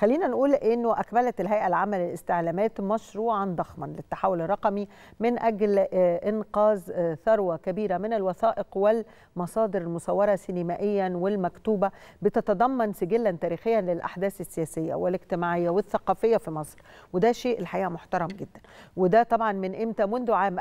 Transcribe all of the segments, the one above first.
خلينا نقول انه اكملت الهيئه العامه للاستعلامات مشروعا ضخما للتحول الرقمي من اجل انقاذ ثروه كبيره من الوثائق والمصادر المصوره سينمائيا والمكتوبه بتتضمن سجلا تاريخيا للاحداث السياسيه والاجتماعيه والثقافيه في مصر وده شيء الحقيقه محترم جدا وده طبعا من امتى منذ عام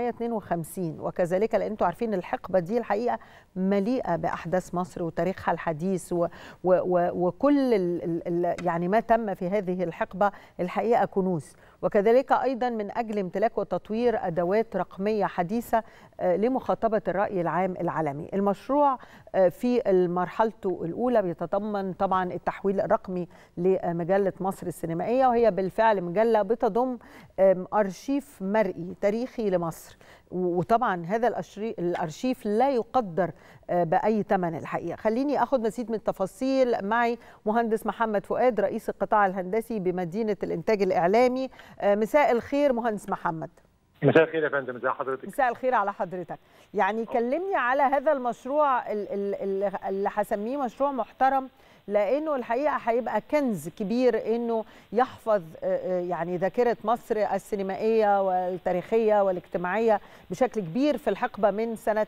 1952 وكذلك لان انتم عارفين الحقبه دي الحقيقه مليئه باحداث مصر وتاريخها الحديث و و و وكل ال ال يعني ما تم في هذه الحقبه الحقيقه كنوز وكذلك ايضا من اجل امتلاك وتطوير ادوات رقميه حديثه لمخاطبه الراي العام العالمي. المشروع في مرحلته الاولى بيتضمن طبعا التحويل الرقمي لمجله مصر السينمائيه وهي بالفعل مجله بتضم ارشيف مرئي تاريخي لمصر وطبعا هذا الارشيف لا يقدر باي ثمن الحقيقه خليني اخذ مزيد من التفاصيل معي مهندس محمد فؤاد رئيس القطاع الهندسي بمدينه الانتاج الاعلامي مساء الخير مهندس محمد مساء الخير يا فندم ازي حضرتك مساء الخير على حضرتك يعني كلمني على هذا المشروع اللي هسميه مشروع محترم لانه الحقيقه هيبقى كنز كبير انه يحفظ يعني ذاكره مصر السينمائيه والتاريخيه والاجتماعيه بشكل كبير في الحقبه من سنه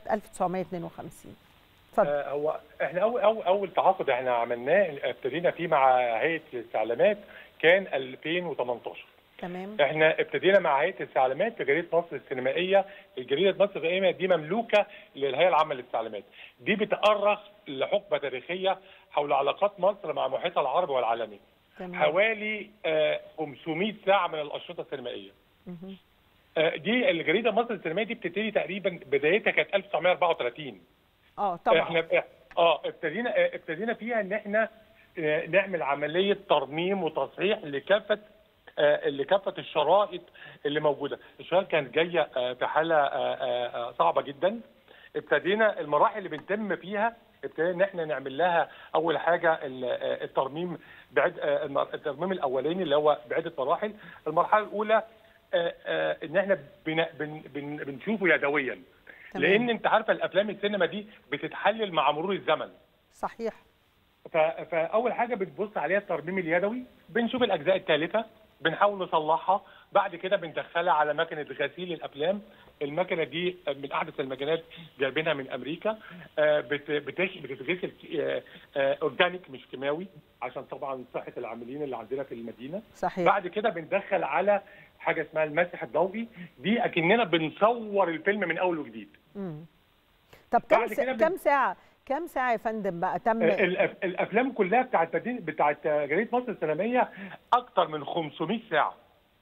1952 اتفضل آه هو احنا اول اول اول تعاقد احنا عملناه ابتدينا فيه مع هيئه الاستعلامات كان 2018 تمام احنا ابتدينا مع هيئه الاستعلامات في جريده مصر السينمائيه الجريده مصر السينمائيه دي مملوكه للهيئه العامه للاستعلامات دي بتأرخ لحقبه تاريخيه حول علاقات مصر مع محيطها العربي والعالمي تمام. حوالي آه 500 ساعه من الاشرطه السينمائيه آه دي الجريده مصر السينمائيه دي بتبتدي تقريبا بدايتها كانت 1934 اه طبعا احنا اه ابتدينا اه ابتدينا فيها ان احنا اه نعمل عمليه ترميم وتصحيح لكافه آه لكافه الشرائط اللي موجوده، الشرائط كانت جايه آه في حاله آه صعبه جدا. ابتدينا المراحل اللي بنتم فيها ابتدينا ان احنا نعمل لها اول حاجه الترميم بعد الترميم الاولاني اللي هو بعده مراحل، المرحله الاولى ان احنا بن بن بن بنشوفه يدويا. تمام. لان انت عارفه الافلام السينما دي بتتحلل مع مرور الزمن. صحيح. فاول حاجه بتبص عليها الترميم اليدوي، بنشوف الاجزاء الثالثه بنحاول نصلحها بعد كده بندخلها على مكنه غسيل الافلام المكنه دي من احدث المكنات جايبينها من امريكا بتتغسل اورجانيك مش كيماوي عشان طبعا صحه العاملين اللي عندنا في المدينه صحيح. بعد كده بندخل على حاجه اسمها المسح الضوئي دي اكننا بنصور الفيلم من اول وجديد امم طب كم س... كم ساعه كم ساعه يا فندم بقى تم الافلام كلها بتاعت بتاعت جريده مصر السينمائيه اكتر من 500 ساعه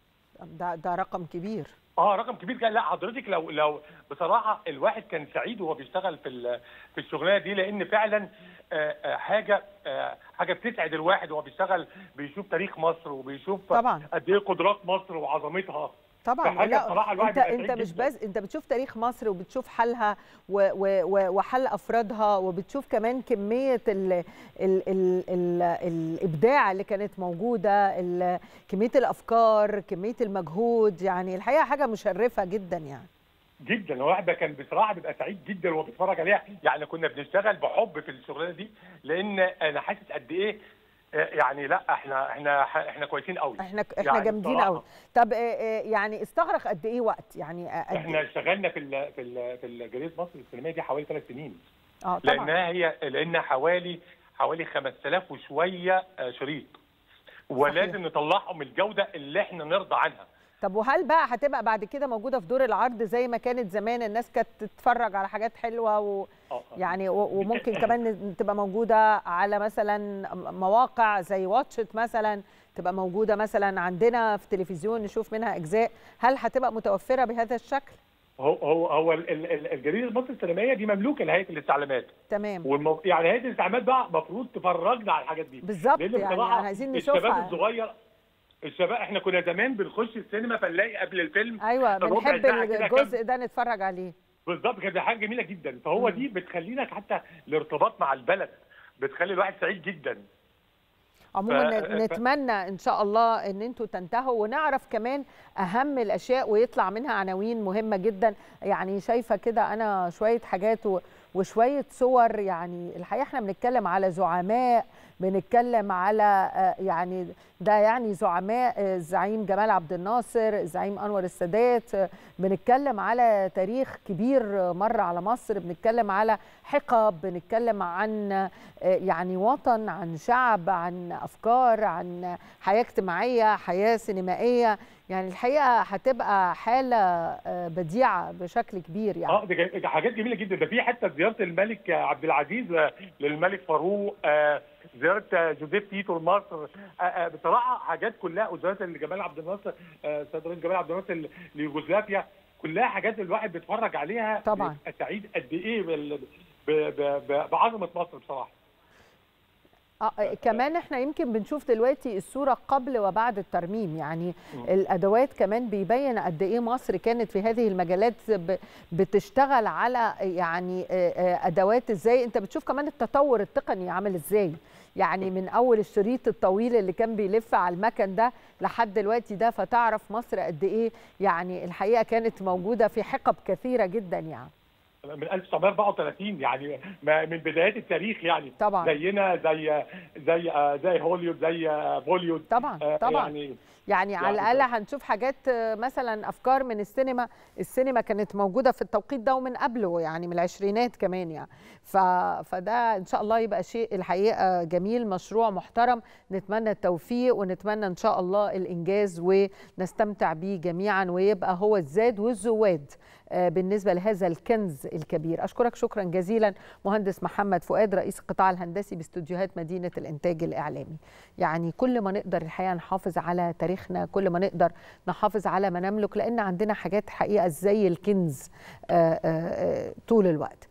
ده ده رقم كبير اه رقم كبير جدا لا حضرتك لو لو بصراحه الواحد كان سعيد وهو بيشتغل في في الشغلانه دي لان فعلا حاجه حاجه بتسعد الواحد وهو بيشتغل بيشوف تاريخ مصر وبيشوف طبعا قد ايه قدرات مصر وعظمتها طبعا لا انت انت مش بس انت بتشوف تاريخ مصر وبتشوف حالها و و وحل افرادها وبتشوف كمان كميه ال ال ال ال الابداع اللي كانت موجوده كميه الافكار كميه المجهود يعني الحقيقه حاجه مشرفه جدا يعني جدا الواحد كان بصراحه بيبقى سعيد جدا وهو بيتفرج عليها يعني كنا بنشتغل بحب في الشغلانه دي لان انا حاسس قد ايه يعني لا احنا احنا احنا كويسين قوي احنا احنا يعني جامدين قوي طب يعني استغرق قد ايه وقت يعني احنا اشتغلنا في ال في ال في جريده مصر السينمائيه دي حوالي ثلاث سنين اه طبعا لانها هي لان حوالي حوالي 5000 وشويه شريط ولازم صحيح. نطلعهم الجوده اللي احنا نرضى عنها طب وهل بقى هتبقى بعد كده موجوده في دور العرض زي ما كانت زمان الناس كانت تتفرج على حاجات حلوه و يعني وممكن كمان تبقى موجوده على مثلا مواقع زي واتشت مثلا تبقى موجوده مثلا عندنا في تلفزيون نشوف منها اجزاء هل هتبقى متوفره بهذا الشكل هو هو هو الجريده مصر السينمائيه دي مملوكه لهيئه الاستعلامات تمام والمو... يعني هيئه الاستعلامات بقى المفروض تفرجنا على الحاجات دي بالظبط يعني عايزين نشوفها الشباب الصغير الشباب احنا كنا زمان بنخش السينما فنلاقي قبل الفيلم ايوه بنحب الجزء ده نتفرج عليه بالظبط كانت حاجه جميله جدا فهو م. دي بتخلينا حتى الارتباط مع البلد بتخلي الواحد سعيد جدا عموما ف... نتمنى ان شاء الله ان انتوا تنتهوا ونعرف كمان اهم الاشياء ويطلع منها عناوين مهمه جدا يعني شايفه كده انا شويه حاجات و... وشويه صور يعني الحقيقه احنا بنتكلم على زعماء بنتكلم على يعني ده يعني زعماء الزعيم جمال عبد الناصر الزعيم انور السادات بنتكلم على تاريخ كبير مر على مصر بنتكلم على حقب بنتكلم عن يعني وطن عن شعب عن افكار عن حياه اجتماعيه حياه سينمائيه يعني الحقيقه هتبقى حاله بديعه بشكل كبير يعني اه دي حاجات جميله جدا ده في حتى زياره الملك عبد العزيز للملك فاروق آه زياره جوزيف تيتو لمصر بصراحه حاجات كلها وزياره جمال عبد الناصر استاذ جمال عبد الناصر ليوغوسلافيا كلها حاجات الواحد بيتفرج عليها طبعا سعيد قد ايه بعظمه مصر بصراحه آه كمان احنا يمكن بنشوف دلوقتي الصوره قبل وبعد الترميم يعني م. الادوات كمان بيبين قد ايه مصر كانت في هذه المجالات بتشتغل على يعني ادوات ازاي انت بتشوف كمان التطور التقني عامل ازاي يعني من اول الشريط الطويل اللي كان بيلف على المكن ده لحد دلوقتي ده فتعرف مصر قد ايه يعني الحقيقه كانت موجوده في حقب كثيره جدا يعني من 1934 يعني من بدايات التاريخ يعني طبعا زينا زي زي زي هوليوود زي بوليوود طبعا طبعا يعني يعني على الاقل هنشوف حاجات مثلا افكار من السينما السينما كانت موجوده في التوقيت ده ومن قبله يعني من العشرينات كمان يعني ف... فده ان شاء الله يبقى شيء الحقيقه جميل مشروع محترم نتمنى التوفيق ونتمنى ان شاء الله الانجاز ونستمتع بيه جميعا ويبقى هو الزاد والزواد بالنسبه لهذا الكنز الكبير اشكرك شكرا جزيلا مهندس محمد فؤاد رئيس القطاع الهندسي باستوديوهات مدينه الانتاج الاعلامي يعني كل ما نقدر الحقيقه نحافظ على تاريخنا كل ما نقدر نحافظ على ما نملك لان عندنا حاجات حقيقه زي الكنز طول الوقت